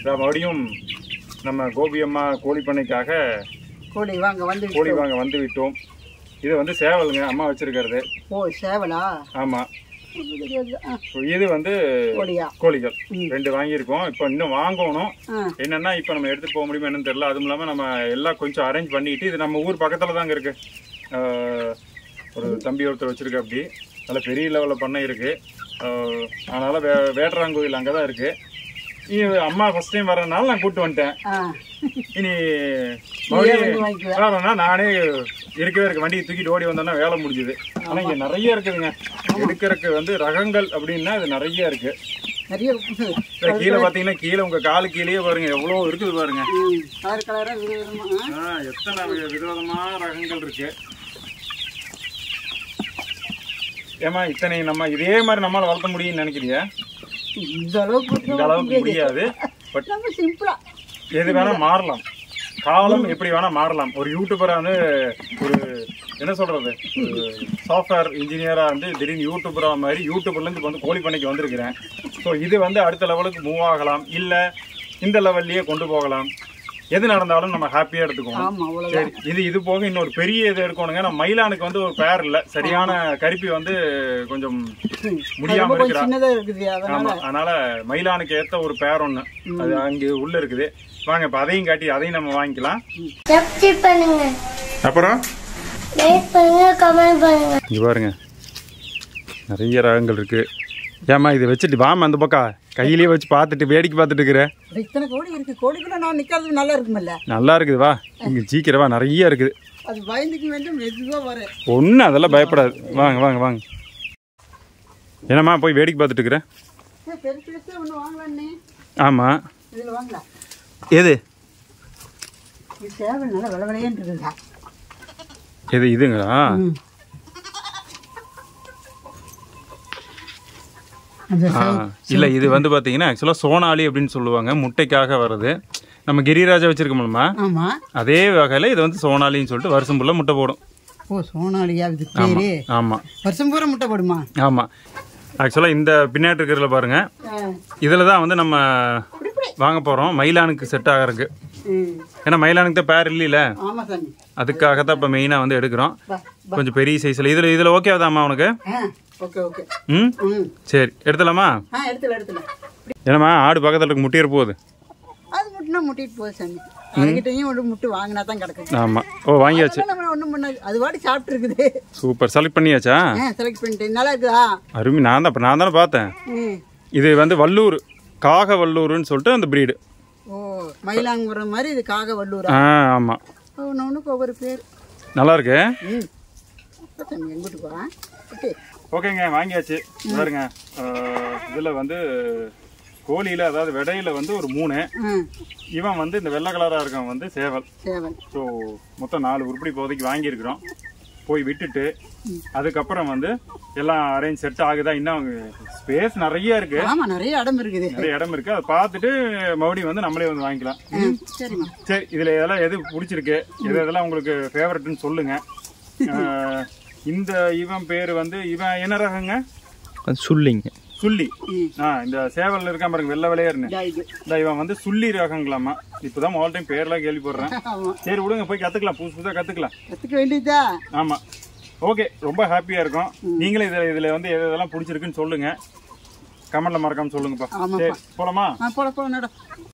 இதோ மறுபடியும் நம்ம கோபி அம்மா கோழி பண்ணைக்காக கோழி வாங்க வந்து கோழி வாங்க வந்து விட்டோம் இது வந்து சேவலுங்க அம்மா வச்சிருக்கிறது ஓ சேவலா ஆமா இது தெரியாது. ஆ, So, இது வந்து கோழியா கோழிகள் ம். ரெண்டு வாங்கியிருக்கோம் இப்போ இன்னும் வாங்கணும் ஆ என்னன்னா இப்போ நம்ம எடுத்துட்டு போக முடியுமா என்னன்னு தெரியல அதுவும் இல்லாமல் நம்ம எல்லாம் கொஞ்சம் அரேஞ்ச் பண்ணிட்டு இது நம்ம ஊர் பக்கத்தில் தாங்க இருக்கு ஆஹ், ஒரு தம்பி ஒருத்தர் வச்சிருக்க அப்படி நல்ல பெரிய லெவலில் பண்ணை இருக்கு ஆஹ், அதனால வே வேட்டராங்கோயில் அங்கே தான் இருக்கு இனி அம்மா ஃபர்ஸ்ட் டைம் வரனால நான் கூப்பிட்டு வந்துட்டேன் ஆ இனி நீயே வந்து மறுபடியும் வாங்கிக்குவேன் வரணும்னா நானே இருக்கவே இருக்கு வண்டியை தூக்கிட்டு ஓடி வந்தோம்னா வேலை முடிஞ்சுது ஆனால் இங்கே நிறைய இருக்குதுங்க எடுக்கிறதுக்கு வந்து ரகங்கள் அப்படின்னா இது நிறைய இருக்கு நிறைய இந்த கீழே பார்த்தீங்கன்னா கீழே உங்க காலு கீழே பாருங்க எவ்வளோ இருக்குது பாருங்க ம், கலர் கலரா விதவிதமா ஆ. ஆ, எத்தனை வி- விதவிதமான ரகங்கள் இருக்கு ஏமா இத்தனை நம்ம இதே மாதிரி நம்மளால வளர்த்த முடியும்னு நினைக்கிறியா இந்த அளவுக்கு இந்த அளவுக்கு முடியாது பட் நம்ம சிம்பிளா எது வேணா மாறலாம் காலம் எப்படி வேணா மாறலாம் ஒரு யூடியூபரா வந்து ஒரு என்ன சொல்றது சாஃப்ட்வேர் இன்ஜினியரா வந்து திடீர்னு யூடியூபரா மாதிரி யூடியூப்ல இருந்து இப்ப வந்து கோழி பண்ணைக்கு வந்திருக்கிறேன் ஸோ இது வந்து அடுத்த லெவலுக்கு மூவ் ஆகலாம் இல்ல இந்த லெவல்லயே கொண்டு போகலாம் எது நடந்தாலும் நம்ம ஹாப்பியா எடுத்துக்குவோம் ஆமா அவ்வளவு சரி இது இது போக இன்னொரு பெரிய இது எடுக்கணுங்க நம்ம மயிலானுக்கு வந்து ஒரு பேர் இல்ல சரியான கருப்பி வந்து கொஞ்சம் முடியாம ரொம்ப கொஞ்சம் இருக்கிறா சின்னதா இருக்குது அதனால ஆமா அதனால மயிலானுக்கு ஏத்த ஒரு பேர் ஒண்ணு அது அங்க உள்ள இருக்குது வாங்க இப்ப அதையும் காட்டி அதையும் நம்ம வாங்கிக்கலாம் சப்ஸ்கிரைப் பண்ணுங்க அப்புறம் லைக் பண்ணுங்க கமெண்ட் பண்ணுங்க இங்க பாருங்க நிறைய ரகங்கள் இருக்கு ஏமா இதை வச்சுட்டு வாமா அந்த பக்கம் கையிலேயே வச்சு பார்த்துட்டு வேடிக்கை பார்த்துட்டு இருக்கிற இத்தனை கோழி இருக்கு கோழிக்குள்ள நான் நிக்கிறது நல்லா இருக்குமில்ல நல்லா இருக்குது வா இங்க சீக்கிரம் வா நிறைய இருக்குது அது பயந்துக்கு வேண்டும் மெதுவா வரேன் ஒன்றும் அதெல்லாம் பயப்படாது வாங்க வாங்க வாங்க என்னம்மா போய் வேடிக்கை பார்த்துட்டு இருக்கிற ஏய், பெருசு பெருசா ஒன்று வாங்கலான்னே ஆமாம் இதில் வாங்கலாம் எது இது சேவல் நல்லா வில விலையன்னு இருக்குதா எது இதுங்களா ம் அந்த ஆ, இல்ல இது வந்து பாத்தீங்கன்னா ஆக்சுவலா சோனாலி அப்படின்னு சொல்லுவாங்க முட்டைக்காக வர்றது நம்ம கிரிராஜா வச்சிருக்கோம்லமா ஆமா அதே வகையில இது வந்து சோனாலின்னு சொல்லிட்டு வருஷம் ஃபுல்லா முட்டை போடும் ஓ சோனாலியா இது பேரு ஆமா வருஷம் பூரா முட்டை போடுமா ஆமா ஆக்சுவலா இந்த பின்னாடி இருக்கிறதுல பாருங்க ஆ. இதுல தான் வந்து நம்ம வாங்க போறோம் மயிலானுக்கு செட் ஆகிறதுக்கு ம் ஏன்னா மயிலானுக்கு தான் பேர் இல்லையில ஆமா சாமி அதுக்காக தான் இப்போ மெயினாக வந்து எடுக்கிறோம் வா கொஞ்சம் பெரிய சைஸில் இதில் இதில் ஓகேவாதாம்மா உனக்கு ஆ ஓகே ஓகே ம் ம் சரி எடுத்துலாமா ஆ எடுத்துல எடுத்துல என்னம்மா ஆடு பக்கத்தில் இருக்கு முட்டியர் போகுது அது முட்டினா முட்டிட்டு போகுது சாமி அதுக்கிட்டையும் ஒரு முட்டு வாங்கினா தான் கிடக்குது ஆமாம் ஓ வாங்கியாச்சு அதெல்லாம் நம்ம ஒன்றும் பண்ணாது அது வாடி சாப்பிட்டு இருக்குது சூப்பர் செலக்ட் பண்ணியாச்சா ஆ செலக்ட் பண்ணிட்டேன் நல்லா இருக்குதா அருமை நான் தான் இப்போ நான் தானே பார்த்தேன் ம் இது வந்து வல்லூர் காக வல்லூர்னு சொல்லிட்டு அந்த பிரீடு ஓ மயிலாங்குற மாதிரி இது காக வல்லூரா ஆ ஆமாம் ஒன்று ஒன்றுக்கு ஒவ்வொரு பேர் நல்லா இருக்கு ம் சாமி எங்கிட்டு போகிறேன் ஓகே ஓகேங்க வாங்கியாச்சு பாருங்க இதில் வந்து கோழியில் அதாவது விடையில வந்து ஒரு மூணு ம் இவன் வந்து இந்த வெள்ளை கலராக இருக்கவன் வந்து சேவல் சேவல் ஸோ மொத்தம் நாலு உருப்படி இப்போதைக்கு வாங்கியிருக்கிறோம் போய் விட்டுட்டு அதுக்கப்புறம் வந்து எல்லாம் அரேஞ்ச் செட் ஆகுதா இன்னும் ஸ்பேஸ் நிறைய இருக்கு ஆமாம் நிறைய இடம் இருக்குது நிறைய இடம் இருக்கு அதை பார்த்துட்டு மறுபடியும் வந்து நம்மளே வந்து வாங்கிக்கலாம் ம் சரிம்மா சரி இதுல இதெல்லாம் எது பிடிச்சிருக்கு எது இதெல்லாம் உங்களுக்கு ஃபேவரட்னு சொல்லுங்க அஹ், இந்த இவன் பேர் வந்து இவன் என்ன ரகங்க அது சொல்லிங்க சுள்ளி ம் ஆ இந்த சேவல் இருக்கான் பாருங்க வெள்ளை வெள்ளையர்னு இதா இது இந்த இவன் வந்து சுள்ளி ரகங்களாமா இப்பதான் முதல் டைம் பேர்லாம் கேள்விப்படுறேன் ஆமாம் சரி விடுங்க போய் கத்துக்கலாம் புதுசு புதுசா கத்துக்கலாம் கற்றுக்க வேண்டியதா ஆமா ஓகே ரொம்ப ஹாப்பியா இருக்கும் நீங்களே இதுல இதுல வந்து எது எதெல்லாம் பிடிச்சிருக்குன்னு சொல்லுங்க கமெண்ட்ல மறக்காம சொல்லுங்கப்பா ஆமாப்பா. சரி போலாமா ஆ போல போல நட